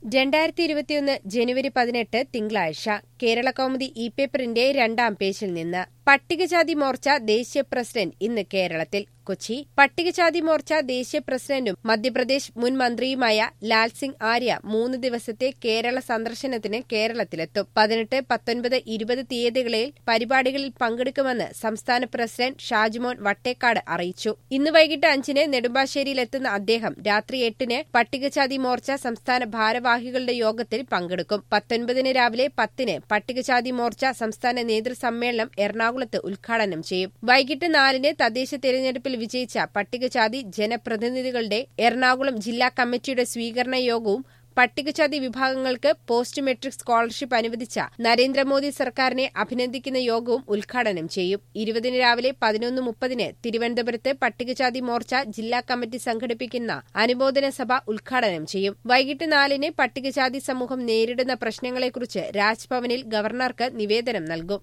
രണ്ടായിരത്തി ഇരുപത്തിയൊന്ന് ജനുവരി പതിനെട്ട് തിങ്കളാഴ്ച കേരള കൗമുദി ഇ പേപ്പറിന്റെ രണ്ടാം പേജിൽ നിന്ന് പട്ടികജാതി മോർച്ച ദേശീയ പ്രസിഡന്റ് ഇന്ന് കേരളത്തിൽ കൊച്ചി പട്ടികജാതി മോർച്ച ദേശീയ പ്രസിഡന്റും മധ്യപ്രദേശ് മുൻ മന്ത്രിയുമായ ലാൽ സിംഗ് ആര്യ മൂന്ന് ദിവസത്തെ കേരള സന്ദർശനത്തിന് കേരളത്തിലെത്തും പതിനെട്ട് പത്തൊൻപത് ഇരുപത് തീയതികളിൽ പരിപാടികളിൽ പങ്കെടുക്കുമെന്ന് സംസ്ഥാന പ്രസിഡന്റ് ഷാജിമോൻ വട്ടേക്കാട് അറിയിച്ചു ഇന്ന് വൈകിട്ട് അഞ്ചിന് നെടുമ്പാശ്ശേരിയിലെത്തുന്ന അദ്ദേഹം രാത്രി എട്ടിന് പട്ടികജാതി മോർച്ച സംസ്ഥാന ഭാരവാഹികളുടെ യോഗത്തിൽ പങ്കെടുക്കും പത്തൊൻപതിന് രാവിലെ പത്തിന് പട്ടികജാതി മോർച്ച സംസ്ഥാന നേതൃസമ്മേളനം എറണാകുളത്ത് ഉദ്ഘാടനം ചെയ്യും വൈകിട്ട് നാലിന് തദ്ദേശ തെരഞ്ഞെടുപ്പിൽ വിജയിച്ച പട്ടികജാതി ജനപ്രതിനിധികളുടെ എറണാകുളം ജില്ലാ കമ്മിറ്റിയുടെ സ്വീകരണ യോഗവും പട്ടികജാതി വിഭാഗങ്ങൾക്ക് പോസ്റ്റ് മെട്രിക് സ്കോളർഷിപ്പ് അനുവദിച്ച നരേന്ദ്രമോദി സർക്കാരിനെ അഭിനന്ദിക്കുന്ന യോഗവും ഉദ്ഘാടനം ചെയ്യും ഇരുപതിന് രാവിലെ പതിനൊന്ന് മുപ്പതിന് തിരുവനന്തപുരത്ത് പട്ടികജാതി മോർച്ച ജില്ലാ കമ്മിറ്റി സംഘടിപ്പിക്കുന്ന അനുമോദന സഭ ഉദ്ഘാടനം ചെയ്യും വൈകിട്ട് നാലിന് പട്ടികജാതി സമൂഹം നേരിടുന്ന പ്രശ്നങ്ങളെക്കുറിച്ച് രാജ്ഭവനിൽ ഗവർണർക്ക് നിവേദനം നൽകും